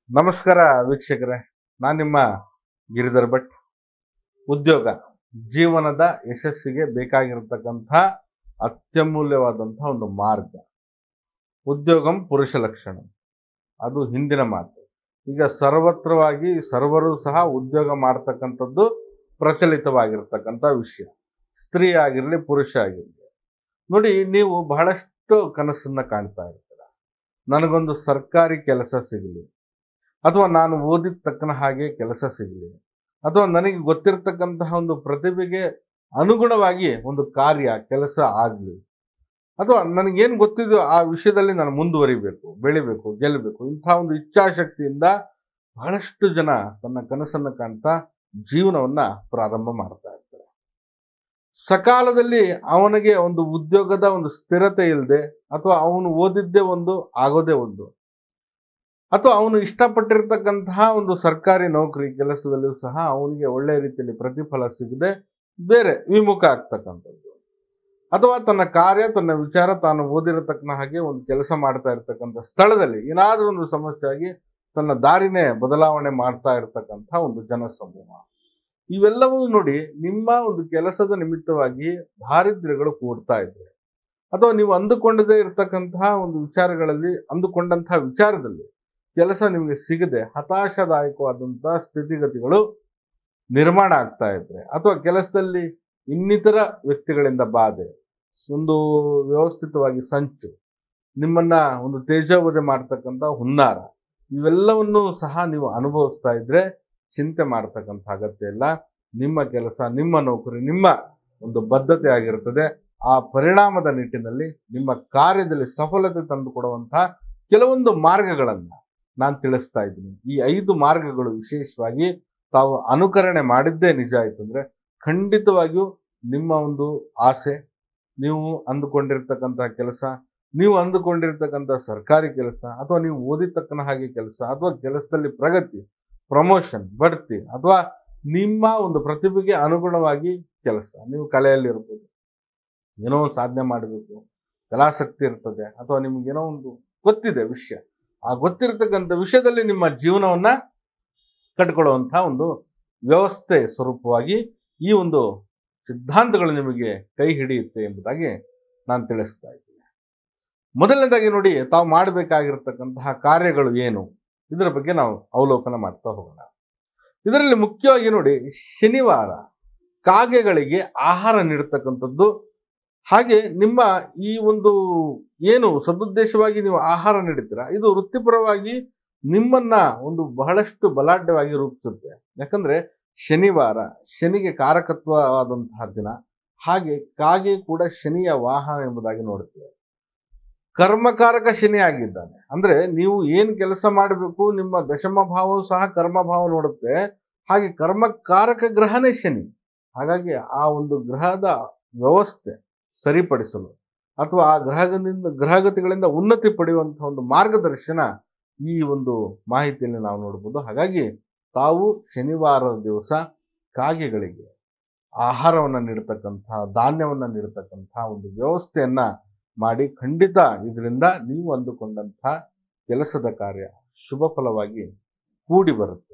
ನಮಸ್ಕಾರ ವೀಕ್ಷಕರೇ ನಾನು ನಿಮ್ಮ ಗಿರಿಧರ್ ಭಟ್ ಉದ್ಯೋಗ ಜೀವನದ ಯಶಸ್ಸಿಗೆ ಬೇಕಾಗಿರತಕ್ಕಂಥ ಅತ್ಯಮೂಲ್ಯವಾದಂತಹ ಒಂದು ಮಾರ್ಗ ಉದ್ಯೋಗಂ ಪುರುಷ ಲಕ್ಷಣ ಅದು ಹಿಂದಿನ ಮಾತು ಈಗ ಸರ್ವತ್ರವಾಗಿ ಸರ್ವರು ಸಹ ಉದ್ಯೋಗ ಮಾಡ್ತಕ್ಕಂಥದ್ದು ಪ್ರಚಲಿತವಾಗಿರ್ತಕ್ಕಂಥ ವಿಷಯ ಸ್ತ್ರೀ ಆಗಿರಲಿ ಪುರುಷ ಆಗಿರಲಿ ನೋಡಿ ನೀವು ಬಹಳಷ್ಟು ಕನಸನ್ನ ಕಾಣ್ತಾ ಇರ್ತೀರ ನನಗೊಂದು ಸರ್ಕಾರಿ ಕೆಲಸ ಸಿಗಲಿ ಅಥವಾ ನಾನು ಓದಿದ ತಕ್ಕನ ಹಾಗೆ ಕೆಲಸ ಸಿಗಲಿ ಅಥವಾ ನನಗೆ ಗೊತ್ತಿರತಕ್ಕಂತಹ ಒಂದು ಪ್ರತಿಭೆಗೆ ಅನುಗುಣವಾಗಿ ಒಂದು ಕಾರ್ಯ ಕೆಲಸ ಆಗಲಿ ಅಥವಾ ನನಗೇನು ಗೊತ್ತಿದೆಯೋ ಆ ವಿಷಯದಲ್ಲಿ ನಾನು ಮುಂದುವರಿಬೇಕು ಬೆಳಿಬೇಕು ಗೆಲ್ಲಬೇಕು ಇಂಥ ಒಂದು ಇಚ್ಛಾಶಕ್ತಿಯಿಂದ ಬಹಳಷ್ಟು ಜನ ತನ್ನ ಕನಸನ್ನು ಕಾಣ್ತಾ ಜೀವನವನ್ನ ಪ್ರಾರಂಭ ಮಾಡ್ತಾ ಇರ್ತಾರೆ ಸಕಾಲದಲ್ಲಿ ಅವನಿಗೆ ಒಂದು ಉದ್ಯೋಗದ ಒಂದು ಸ್ಥಿರತೆ ಇಲ್ಲದೆ ಅಥವಾ ಅವನು ಓದಿದ್ದೇ ಒಂದು ಆಗೋದೇ ಒಂದು ಅಥವಾ ಅವನು ಇಷ್ಟಪಟ್ಟಿರ್ತಕ್ಕಂತಹ ಒಂದು ಸರ್ಕಾರಿ ನೌಕರಿ ಕೆಲಸದಲ್ಲಿಯೂ ಸಹ ಅವನಿಗೆ ಒಳ್ಳೆಯ ರೀತಿಯಲ್ಲಿ ಪ್ರತಿಫಲ ಸಿಗದೆ ಬೇರೆ ವಿಮುಖ ಆಗ್ತಕ್ಕಂಥದ್ದು ಅಥವಾ ತನ್ನ ಕಾರ್ಯ ತನ್ನ ವಿಚಾರ ತಾನು ಓದಿರತಕ್ಕನ ಹಾಗೆ ಒಂದು ಕೆಲಸ ಮಾಡ್ತಾ ಇರ್ತಕ್ಕಂಥ ಸ್ಥಳದಲ್ಲಿ ಏನಾದರೂ ಒಂದು ಸಮಸ್ಯೆ ಆಗಿ ತನ್ನ ದಾರಿನೇ ಬದಲಾವಣೆ ಮಾಡ್ತಾ ಇರತಕ್ಕಂಥ ಒಂದು ಜನಸಮೂಹ ಇವೆಲ್ಲವೂ ನೋಡಿ ನಿಮ್ಮ ಒಂದು ಕೆಲಸದ ನಿಮಿತ್ತವಾಗಿ ದಾರಿದ್ರ್ಯಗಳು ಕೂಡ್ತಾ ಇದ್ರೆ ಅಥವಾ ನೀವು ಅಂದುಕೊಂಡದೇ ಇರತಕ್ಕಂತಹ ಒಂದು ವಿಚಾರಗಳಲ್ಲಿ ಅಂದುಕೊಂಡಂತಹ ವಿಚಾರದಲ್ಲಿ ಕೆಲಸ ನಿಮಗೆ ಸಿಗದೆ ಹತಾಶದಾಯಕವಾದಂತಹ ಸ್ಥಿತಿಗತಿಗಳು ನಿರ್ಮಾಣ ಆಗ್ತಾ ಇದ್ರೆ ಅಥವಾ ಕೆಲಸದಲ್ಲಿ ಇನ್ನಿತರ ವ್ಯಕ್ತಿಗಳಿಂದ ಬಾಧೆ ಒಂದು ವ್ಯವಸ್ಥಿತವಾಗಿ ಸಂಚು ನಿಮ್ಮನ್ನ ಒಂದು ತೇಜೋವಧೆ ಮಾಡ್ತಕ್ಕಂಥ ಹುನ್ನಾರ ಇವೆಲ್ಲವನ್ನೂ ಸಹ ನೀವು ಅನುಭವಿಸ್ತಾ ಇದ್ರೆ ಚಿಂತೆ ಮಾಡ್ತಕ್ಕಂಥ ಅಗತ್ಯ ಇಲ್ಲ ನಿಮ್ಮ ಕೆಲಸ ನಿಮ್ಮ ನೌಕರಿ ನಿಮ್ಮ ಒಂದು ಬದ್ಧತೆ ಆಗಿರುತ್ತದೆ ಆ ಪರಿಣಾಮದ ನಿಟ್ಟಿನಲ್ಲಿ ನಿಮ್ಮ ಕಾರ್ಯದಲ್ಲಿ ಸಫಲತೆ ತಂದುಕೊಡುವಂತಹ ಕೆಲವೊಂದು ಮಾರ್ಗಗಳನ್ನ ನಾನು ತಿಳಿಸ್ತಾ ಇದ್ದೀನಿ ಈ ಐದು ಮಾರ್ಗಗಳು ವಿಶೇಷವಾಗಿ ತಾವು ಅನುಕರಣೆ ಮಾಡಿದ್ದೇ ನಿಜ ಆಯ್ತು ಅಂದ್ರೆ ಖಂಡಿತವಾಗಿಯೂ ನಿಮ್ಮ ಒಂದು ಆಸೆ ನೀವು ಅಂದುಕೊಂಡಿರ್ತಕ್ಕಂತಹ ಕೆಲಸ ನೀವು ಅಂದುಕೊಂಡಿರ್ತಕ್ಕಂಥ ಸರ್ಕಾರಿ ಕೆಲಸ ಅಥವಾ ನೀವು ಓದಿತಕ್ಕನ ಹಾಗೆ ಕೆಲಸ ಅಥವಾ ಕೆಲಸದಲ್ಲಿ ಪ್ರಗತಿ ಪ್ರಮೋಷನ್ ಬಡ್ತಿ ಅಥವಾ ನಿಮ್ಮ ಒಂದು ಪ್ರತಿಭೆಗೆ ಅನುಗುಣವಾಗಿ ಕೆಲಸ ನೀವು ಕಲೆಯಲ್ಲಿರ್ಬೋದು ಏನೋ ಒಂದು ಸಾಧನೆ ಮಾಡಬೇಕು ಕಲಾಸಕ್ತಿ ಇರ್ತದೆ ಅಥವಾ ನಿಮ್ಗೇನೋ ಒಂದು ಗೊತ್ತಿದೆ ವಿಷಯ ಆ ಗೊತ್ತಿರತಕ್ಕಂಥ ವಿಷಯದಲ್ಲಿ ನಿಮ್ಮ ಜೀವನವನ್ನ ಕಟ್ಕೊಳ್ಳುವಂಥ ಒಂದು ವ್ಯವಸ್ಥೆ ಸ್ವರೂಪವಾಗಿ ಈ ಒಂದು ಸಿದ್ಧಾಂತಗಳು ನಿಮಗೆ ಕೈ ಹಿಡಿಯುತ್ತೆ ಎಂಬುದಾಗಿ ನಾನು ತಿಳಿಸ್ತಾ ಇದ್ದೀನಿ ಮೊದಲನೇದಾಗಿ ನೋಡಿ ತಾವು ಮಾಡಬೇಕಾಗಿರ್ತಕ್ಕಂತಹ ಕಾರ್ಯಗಳು ಏನು ಇದರ ಬಗ್ಗೆ ನಾವು ಅವಲೋಕನ ಮಾಡ್ತಾ ಹೋಗೋಣ ಇದರಲ್ಲಿ ಮುಖ್ಯವಾಗಿ ನೋಡಿ ಶನಿವಾರ ಕಾಗೆಗಳಿಗೆ ಆಹಾರ ನೀಡತಕ್ಕಂಥದ್ದು ಹಾಗೆ ನಿಮ್ಮ ಈ ಒಂದು ಏನು ಸದುದ್ದೇಶವಾಗಿ ನೀವು ಆಹಾರ ನೀಡುತ್ತೀರಾ ಇದು ವೃತ್ತಿಪರವಾಗಿ ನಿಮ್ಮನ್ನ ಒಂದು ಬಹಳಷ್ಟು ಬಲಾಢ್ಯವಾಗಿ ರೂಪಿಸುತ್ತೆ ಯಾಕಂದ್ರೆ ಶನಿವಾರ ಶನಿಗೆ ಕಾರಕತ್ವವಾದಂತಹ ದಿನ ಹಾಗೆ ಕಾಗೆ ಕೂಡ ಶನಿಯ ವಾಹನ ಎಂಬುದಾಗಿ ನೋಡುತ್ತೇವೆ ಕರ್ಮಕಾರಕ ಶನಿ ಆಗಿದ್ದಾನೆ ಅಂದ್ರೆ ನೀವು ಏನ್ ಕೆಲಸ ಮಾಡಬೇಕು ನಿಮ್ಮ ದಶಮ ಭಾವವು ಸಹ ಕರ್ಮಭಾವ ನೋಡುತ್ತೆ ಹಾಗೆ ಕರ್ಮಕಾರಕ ಗ್ರಹನೇ ಶನಿ ಹಾಗಾಗಿ ಆ ಒಂದು ಗ್ರಹದ ವ್ಯವಸ್ಥೆ ಸರಿಪಡಿಸಲು ಅಥವಾ ಆ ಗ್ರಹದಿಂದ ಗ್ರಹಗತಿಗಳಿಂದ ಉನ್ನತಿ ಪಡೆಯುವಂತಹ ಒಂದು ಮಾರ್ಗದರ್ಶನ ಈ ಒಂದು ಮಾಹಿತಿಯಲ್ಲಿ ನಾವು ನೋಡ್ಬೋದು ಹಾಗಾಗಿ ತಾವು ಶನಿವಾರದ ದಿವಸ ಕಾಗೆಗಳಿಗೆ ಆಹಾರವನ್ನು ನೀಡತಕ್ಕಂತಹ ಧಾನ್ಯವನ್ನು ನೀಡತಕ್ಕಂತಹ ಒಂದು ವ್ಯವಸ್ಥೆಯನ್ನ ಮಾಡಿ ಖಂಡಿತ ಇದರಿಂದ ನೀವು ಅಂದುಕೊಂಡಂತಹ ಕೆಲಸದ ಕಾರ್ಯ ಶುಭ ಫಲವಾಗಿ ಕೂಡಿ ಬರುತ್ತೆ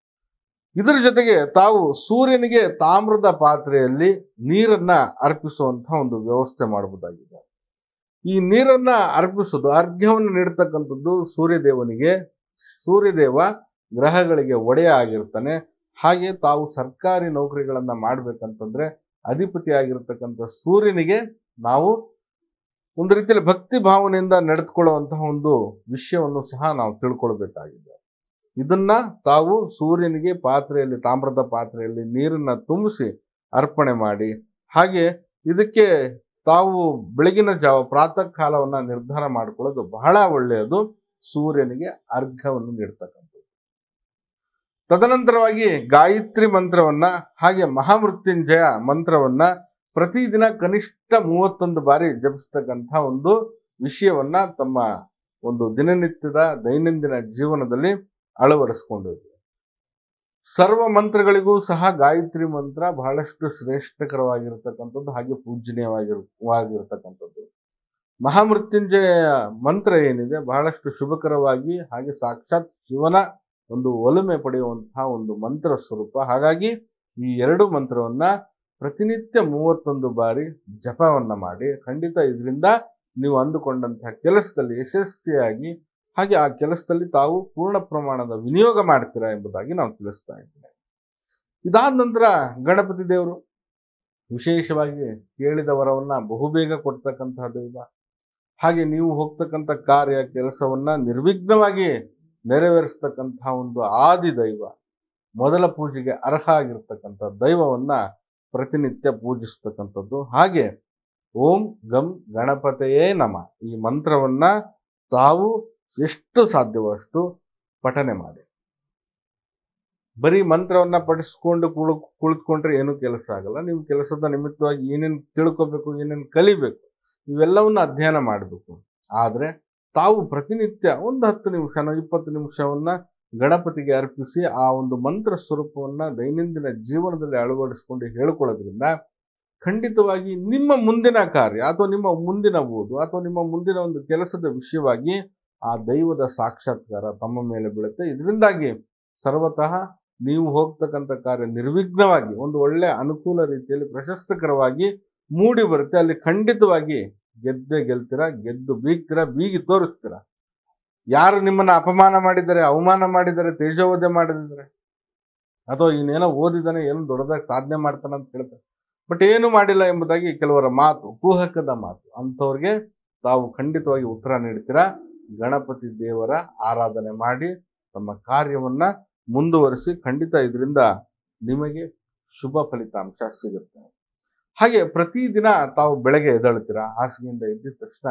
ಇದರ ಜೊತೆಗೆ ತಾವು ಸೂರ್ಯನಿಗೆ ತಾಮ್ರದ ಪಾತ್ರೆಯಲ್ಲಿ ನೀರನ್ನ ಅರ್ಪಿಸುವಂತಹ ಒಂದು ವ್ಯವಸ್ಥೆ ಮಾಡಬಹುದಾಗಿದೆ ಈ ನೀರನ್ನ ಅರ್ಪಿಸೋದು ಅರ್ಘ್ಯವನ್ನು ನೀಡತಕ್ಕಂಥದ್ದು ಸೂರ್ಯದೇವನಿಗೆ ಸೂರ್ಯದೇವ ಗ್ರಹಗಳಿಗೆ ಒಡೆಯ ಆಗಿರ್ತಾನೆ ಹಾಗೆ ತಾವು ಸರ್ಕಾರಿ ನೌಕರಿಗಳನ್ನ ಮಾಡ್ಬೇಕಂತಂದ್ರೆ ಅಧಿಪತಿ ಆಗಿರ್ತಕ್ಕಂಥ ಸೂರ್ಯನಿಗೆ ನಾವು ಒಂದು ರೀತಿಯಲ್ಲಿ ಭಕ್ತಿ ಭಾವನೆಯಿಂದ ನಡೆದುಕೊಳ್ಳುವಂತಹ ಒಂದು ವಿಷಯವನ್ನು ಸಹ ನಾವು ತಿಳ್ಕೊಳ್ಬೇಕಾಗಿದೆ ಇದನ್ನ ತಾವು ಸೂರ್ಯನಿಗೆ ಪಾತ್ರೆಯಲ್ಲಿ ತಾಮ್ರದ ಪಾತ್ರೆಯಲ್ಲಿ ನೀರನ್ನ ತುಂಬಿಸಿ ಅರ್ಪಣೆ ಮಾಡಿ ಹಾಗೆ ಇದಕ್ಕೆ ತಾವು ಬೆಳಗಿನ ಜಾವ ಪ್ರಾತಃ ಕಾಲವನ್ನ ನಿರ್ಧಾರ ಮಾಡಿಕೊಳ್ಳೋದು ಬಹಳ ಒಳ್ಳೆಯದು ಸೂರ್ಯನಿಗೆ ಅರ್ಘ್ಯವನ್ನು ನೀಡ್ತಕ್ಕಂಥದ್ದು ತದನಂತರವಾಗಿ ಗಾಯತ್ರಿ ಮಂತ್ರವನ್ನ ಹಾಗೆ ಮಹಾಮೃತ್ಯುಂಜಯ ಮಂತ್ರವನ್ನ ಪ್ರತಿದಿನ ಕನಿಷ್ಠ ಮೂವತ್ತೊಂದು ಬಾರಿ ಜಪಿಸ್ತಕ್ಕಂಥ ಒಂದು ವಿಷಯವನ್ನ ತಮ್ಮ ಒಂದು ದಿನನಿತ್ಯದ ದೈನಂದಿನ ಜೀವನದಲ್ಲಿ ಅಳವಡಿಸ್ಕೊಂಡಿದೆ ಸರ್ವ ಮಂತ್ರಗಳಿಗೂ ಸಹ ಗಾಯತ್ರಿ ಮಂತ್ರ ಬಹಳಷ್ಟು ಶ್ರೇಷ್ಠಕರವಾಗಿರ್ತಕ್ಕಂಥದ್ದು ಹಾಗೆ ಪೂಜನೀಯವಾಗಿರ್ ವಾಗಿರ್ತಕ್ಕಂಥದ್ದು ಮಹಾಮೃತ್ಯುಂಜಯ ಮಂತ್ರ ಏನಿದೆ ಬಹಳಷ್ಟು ಶುಭಕರವಾಗಿ ಹಾಗೆ ಸಾಕ್ಷಾತ್ ಶಿವನ ಒಂದು ಒಲುಮೆ ಪಡೆಯುವಂತಹ ಒಂದು ಮಂತ್ರ ಸ್ವರೂಪ ಹಾಗಾಗಿ ಈ ಎರಡು ಮಂತ್ರವನ್ನ ಪ್ರತಿನಿತ್ಯ ಮೂವತ್ತೊಂದು ಬಾರಿ ಜಪವನ್ನ ಮಾಡಿ ಖಂಡಿತ ಇದರಿಂದ ನೀವು ಅಂದುಕೊಂಡಂತಹ ಕೆಲಸದಲ್ಲಿ ಯಶಸ್ವಿಯಾಗಿ ಹಾಗೆ ಆ ಕೆಲಸದಲ್ಲಿ ತಾವು ಪೂರ್ಣ ಪ್ರಮಾಣದ ವಿನಿಯೋಗ ಮಾಡ್ತೀರಾ ಎಂಬುದಾಗಿ ನಾವು ತಿಳಿಸ್ತಾ ಇದ್ದೇವೆ ಇದಾದ ನಂತರ ಗಣಪತಿ ದೇವರು ವಿಶೇಷವಾಗಿ ಕೇಳಿದ ವರವನ್ನ ಬಹುಬೇಗ ಕೊಡ್ತಕ್ಕಂತಹ ದೈವ ಹಾಗೆ ನೀವು ಹೋಗ್ತಕ್ಕಂಥ ಕಾರ್ಯ ಕೆಲಸವನ್ನ ನಿರ್ವಿಘ್ನವಾಗಿ ನೆರವೇರಿಸ್ತಕ್ಕಂತಹ ಒಂದು ಆದಿ ದೈವ ಮೊದಲ ಪೂಜೆಗೆ ಅರ್ಹ ಆಗಿರ್ತಕ್ಕಂಥ ದೈವವನ್ನ ಪ್ರತಿನಿತ್ಯ ಪೂಜಿಸ್ತಕ್ಕಂಥದ್ದು ಹಾಗೆ ಓಂ ಗಂ ಗಣಪತೆಯೇ ನಮ ಈ ಮಂತ್ರವನ್ನ ತಾವು ಎಷ್ಟು ಸಾಧ್ಯವೋ ಅಷ್ಟು ಪಠನೆ ಮಾಡಿ ಬರೀ ಮಂತ್ರವನ್ನ ಪಠಿಸ್ಕೊಂಡು ಕುಳು ಕುಳಿತುಕೊಂಡ್ರೆ ಏನೂ ಕೆಲಸ ಆಗಲ್ಲ ನೀವು ಕೆಲಸದ ನಿಮಿತ್ತವಾಗಿ ಏನೇನು ತಿಳ್ಕೊಬೇಕು ಏನೇನು ಕಲಿಬೇಕು ಇವೆಲ್ಲವನ್ನ ಅಧ್ಯಯನ ಮಾಡಬೇಕು ಆದರೆ ತಾವು ಪ್ರತಿನಿತ್ಯ ಒಂದು ಹತ್ತು ನಿಮಿಷನ ಇಪ್ಪತ್ತು ನಿಮಿಷವನ್ನ ಗಣಪತಿಗೆ ಅರ್ಪಿಸಿ ಆ ಒಂದು ಮಂತ್ರ ಸ್ವರೂಪವನ್ನ ದೈನಂದಿನ ಜೀವನದಲ್ಲಿ ಅಳವಡಿಸಿಕೊಂಡು ಹೇಳ್ಕೊಳ್ಳೋದ್ರಿಂದ ಖಂಡಿತವಾಗಿ ನಿಮ್ಮ ಮುಂದಿನ ಕಾರ್ಯ ಅಥವಾ ನಿಮ್ಮ ಮುಂದಿನ ಓದು ಅಥವಾ ನಿಮ್ಮ ಮುಂದಿನ ಒಂದು ಕೆಲಸದ ವಿಷಯವಾಗಿ ಆ ದೈವದ ಸಾಕ್ಷಾತ್ಕಾರ ತಮ್ಮ ಮೇಲೆ ಬೀಳುತ್ತೆ ಇದರಿಂದಾಗಿ ಸರ್ವತಃ ನೀವು ಹೋಗ್ತಕ್ಕಂಥ ಕಾರ್ಯ ನಿರ್ವಿಘ್ನವಾಗಿ ಒಂದು ಒಳ್ಳೆ ಅನುಕೂಲ ರೀತಿಯಲ್ಲಿ ಪ್ರಶಸ್ತಕರವಾಗಿ ಮೂಡಿ ಬರುತ್ತೆ ಅಲ್ಲಿ ಖಂಡಿತವಾಗಿ ಗೆದ್ದೆ ಗೆಲ್ತೀರಾ ಗೆದ್ದು ಬೀಗ್ತೀರಾ ಬೀಗಿ ತೋರಿಸ್ತೀರಾ ಯಾರು ನಿಮ್ಮನ್ನ ಅಪಮಾನ ಮಾಡಿದ್ದಾರೆ ಅವಮಾನ ಮಾಡಿದ್ದಾರೆ ತೇಜೋವಧೆ ಮಾಡಿದ್ದಾರೆ ಅಥವಾ ಇನ್ನೇನೋ ಓದಿದಾನೆ ಏನು ದೊಡ್ಡದಾಗಿ ಸಾಧನೆ ಮಾಡ್ತಾನೆ ಅಂತ ಹೇಳ್ತಾರೆ ಬಟ್ ಏನು ಮಾಡಿಲ್ಲ ಎಂಬುದಾಗಿ ಕೆಲವರ ಮಾತು ಕುಹಕದ ಮಾತು ಅಂಥವ್ರಿಗೆ ತಾವು ಖಂಡಿತವಾಗಿ ಉತ್ತರ ನೀಡ್ತೀರಾ ಗಣಪತಿ ದೇವರ ಆರಾಧನೆ ಮಾಡಿ ತಮ್ಮ ಕಾರ್ಯವನ್ನ ಮುಂದುವರಿಸಿ ಖಂಡಿತ ಇದರಿಂದ ನಿಮಗೆ ಶುಭ ಫಲಿತಾಂಶ ಸಿಗುತ್ತೆ ಹಾಗೆ ಪ್ರತಿದಿನ ತಾವು ಬೆಳಗ್ಗೆ ಎದ್ದೇಳ್ತೀರಾ ಹಾಸಿಗೆಯಿಂದ ಎದ್ದಿದ ತಕ್ಷಣ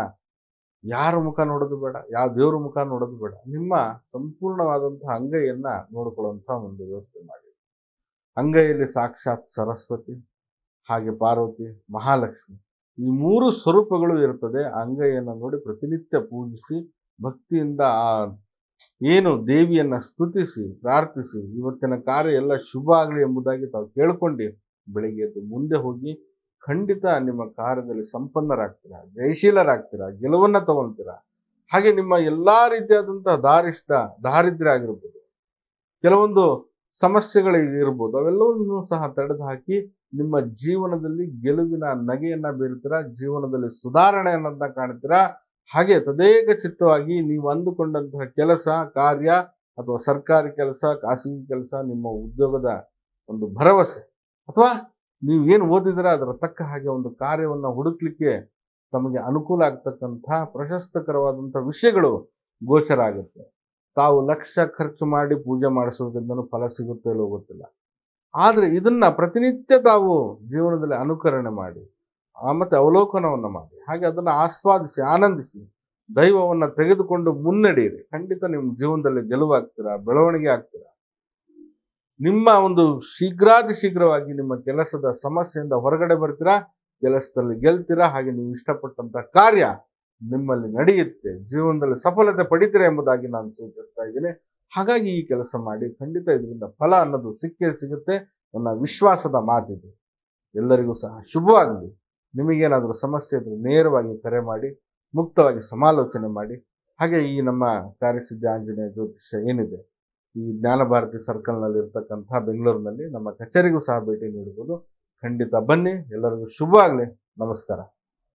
ಯಾರ ಮುಖ ನೋಡೋದು ಬೇಡ ಯಾವ ದೇವ್ರ ಮುಖ ನೋಡೋದು ಬೇಡ ನಿಮ್ಮ ಸಂಪೂರ್ಣವಾದಂತಹ ಅಂಗೈಯನ್ನ ನೋಡ್ಕೊಳ್ಳುವಂತಹ ಒಂದು ವ್ಯವಸ್ಥೆ ಮಾಡಿ ಅಂಗೈಯಲ್ಲಿ ಸಾಕ್ಷಾತ್ ಸರಸ್ವತಿ ಹಾಗೆ ಪಾರ್ವತಿ ಮಹಾಲಕ್ಷ್ಮಿ ಈ ಮೂರು ಸ್ವರೂಪಗಳು ಇರ್ತದೆ ಆ ಅಂಗೈಯನ್ನು ನೋಡಿ ಪ್ರತಿನಿತ್ಯ ಪೂಜಿಸಿ ಭಕ್ತಿಯಿಂದ ಆ ಏನು ದೇವಿಯನ್ನ ಸ್ತುತಿಸಿ ಪ್ರಾರ್ಥಿಸಿ ಇವತ್ತಿನ ಕಾರ್ಯ ಎಲ್ಲ ಶುಭ ಆಗಲಿ ಎಂಬುದಾಗಿ ತಾವು ಕೇಳ್ಕೊಂಡು ಬೆಳಿಗ್ಗೆ ಎದ್ದು ಮುಂದೆ ಹೋಗಿ ಖಂಡಿತ ನಿಮ್ಮ ಕಾರ್ಯದಲ್ಲಿ ಸಂಪನ್ನರಾಗ್ತೀರಾ ಜಯಶೀಲರಾಗ್ತೀರಾ ಗೆಲುವನ್ನ ತಗೊಳ್ತೀರಾ ಹಾಗೆ ನಿಮ್ಮ ಎಲ್ಲಾ ರೀತಿಯಾದಂತಹ ದಾರಿಷ್ಟ ದಾರಿದ್ರ್ಯ ಆಗಿರ್ಬೋದು ಕೆಲವೊಂದು ಸಮಸ್ಯೆಗಳು ಇರ್ಬೋದು ಅವೆಲ್ಲವನ್ನು ಸಹ ತಡೆದು ಹಾಕಿ ನಿಮ್ಮ ಜೀವನದಲ್ಲಿ ಗೆಲುವಿನ ನಗೆಯನ್ನ ಬೀರ್ತೀರಾ ಜೀವನದಲ್ಲಿ ಸುಧಾರಣೆಯನ್ನ ಕಾಣ್ತೀರಾ ಹಾಗೆ ತದೇಕ ಚಿತ್ತವಾಗಿ ನೀವು ಅಂದುಕೊಂಡಂತಹ ಕೆಲಸ ಕಾರ್ಯ ಅಥವಾ ಸರ್ಕಾರಿ ಕೆಲಸ ಖಾಸಗಿ ಕೆಲಸ ನಿಮ್ಮ ಉದ್ಯೋಗದ ಒಂದು ಭರವಸೆ ಅಥವಾ ನೀವು ಏನು ಓದಿದ್ರೆ ಅದರ ತಕ್ಕ ಹಾಗೆ ಒಂದು ಕಾರ್ಯವನ್ನ ಹುಡುಕ್ಲಿಕ್ಕೆ ತಮಗೆ ಅನುಕೂಲ ಆಗ್ತಕ್ಕಂಥ ಪ್ರಶಸ್ತಕರವಾದಂಥ ವಿಷಯಗಳು ಗೋಚರ ಆಗುತ್ತೆ ತಾವು ಲಕ್ಷ ಖರ್ಚು ಮಾಡಿ ಪೂಜೆ ಮಾಡಿಸೋದ್ರಿಂದನೂ ಫಲ ಸಿಗುತ್ತೋ ಇಲ್ಲೋ ಗೊತ್ತಿಲ್ಲ ಆದರೆ ಇದನ್ನ ಪ್ರತಿನಿತ್ಯ ತಾವು ಜೀವನದಲ್ಲಿ ಅನುಕರಣೆ ಮಾಡಿ ಆ ಮತ್ತೆ ಅವಲೋಕನವನ್ನ ಮಾಡಿ ಹಾಗೆ ಅದನ್ನು ಆಸ್ವಾದಿಸಿ ಆನಂದಿಸಿ ದೈವವನ್ನ ತೆಗೆದುಕೊಂಡು ಮುನ್ನಡೆಯಿರಿ ಖಂಡಿತ ನಿಮ್ಮ ಜೀವನದಲ್ಲಿ ಗೆಲುವಾಗ್ತೀರಾ ಬೆಳವಣಿಗೆ ಆಗ್ತೀರಾ ನಿಮ್ಮ ಒಂದು ಶೀಘ್ರಾತಿ ಶೀಘ್ರವಾಗಿ ನಿಮ್ಮ ಕೆಲಸದ ಸಮಸ್ಯೆಯಿಂದ ಹೊರಗಡೆ ಬರ್ತೀರಾ ಕೆಲಸದಲ್ಲಿ ಗೆಲ್ತೀರಾ ಹಾಗೆ ನೀವು ಇಷ್ಟಪಟ್ಟಂತ ಕಾರ್ಯ ನಿಮ್ಮಲ್ಲಿ ನಡೆಯುತ್ತೆ ಜೀವನದಲ್ಲಿ ಸಫಲತೆ ಪಡಿತೀರಾ ಎಂಬುದಾಗಿ ನಾನು ಸೂಚಿಸ್ತಾ ಇದ್ದೀನಿ ಹಾಗಾಗಿ ಈ ಕೆಲಸ ಮಾಡಿ ಖಂಡಿತ ಇದರಿಂದ ಫಲ ಅನ್ನೋದು ಸಿಕ್ಕೇ ಸಿಗುತ್ತೆ ನನ್ನ ವಿಶ್ವಾಸದ ಮಾತಿದೆ ಎಲ್ಲರಿಗೂ ಸಹ ಶುಭವಾಗಲಿ ನಿಮಗೇನಾದರೂ ಸಮಸ್ಯೆ ಇದ್ರೆ ನೇರವಾಗಿ ಕರೆ ಮಾಡಿ ಮುಕ್ತವಾಗಿ ಸಮಾಲೋಚನೆ ಮಾಡಿ ಹಾಗೆ ಈ ನಮ್ಮ ಕಾರ್ಯಸಿದ್ಧಿ ಆಂಜನೇಯ ಜ್ಯೋತಿಷ್ಯ ಏನಿದೆ ಈ ಜ್ಞಾನ ಭಾರತಿ ಸರ್ಕಲ್ನಲ್ಲಿ ಇರ್ತಕ್ಕಂಥ ಬೆಂಗಳೂರಿನಲ್ಲಿ ನಮ್ಮ ಕಚೇರಿಗೂ ಸಹ ಭೇಟಿ ನೀಡಬಹುದು ಖಂಡಿತ ಬನ್ನಿ ಎಲ್ಲರಿಗೂ ಶುಭ ಆಗಲಿ ನಮಸ್ಕಾರ